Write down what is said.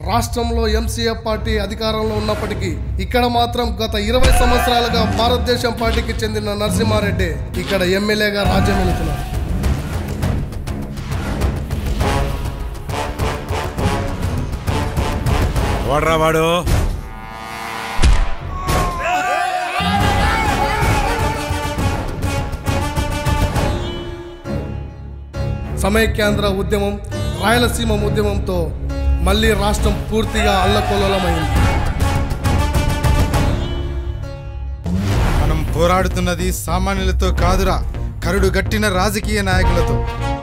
రాష్ట్రంలో MCF party అధికారంలో ఉన్నప్పటికీ ఇక్కడ మాత్రం గత ఇరవై సంవత్సరాలుగా భారతదేశం పార్టీకి చెందిన నరసింహారెడ్డి ఇక్కడ ఎమ్మెల్యేగా రాజ్యం వెళుతున్నారు వాడ్రా వాడు సమైక్యాంధ్ర ఉద్యమం రాయలసీమ ఉద్యమంతో మళ్ళీ రాష్ట్రం పూర్తిగా అల్లకొల్లమైంది మనం పోరాడుతున్నది సామాన్యులతో కాదురా కరుడు గట్టిన రాజకీయ నాయకులతో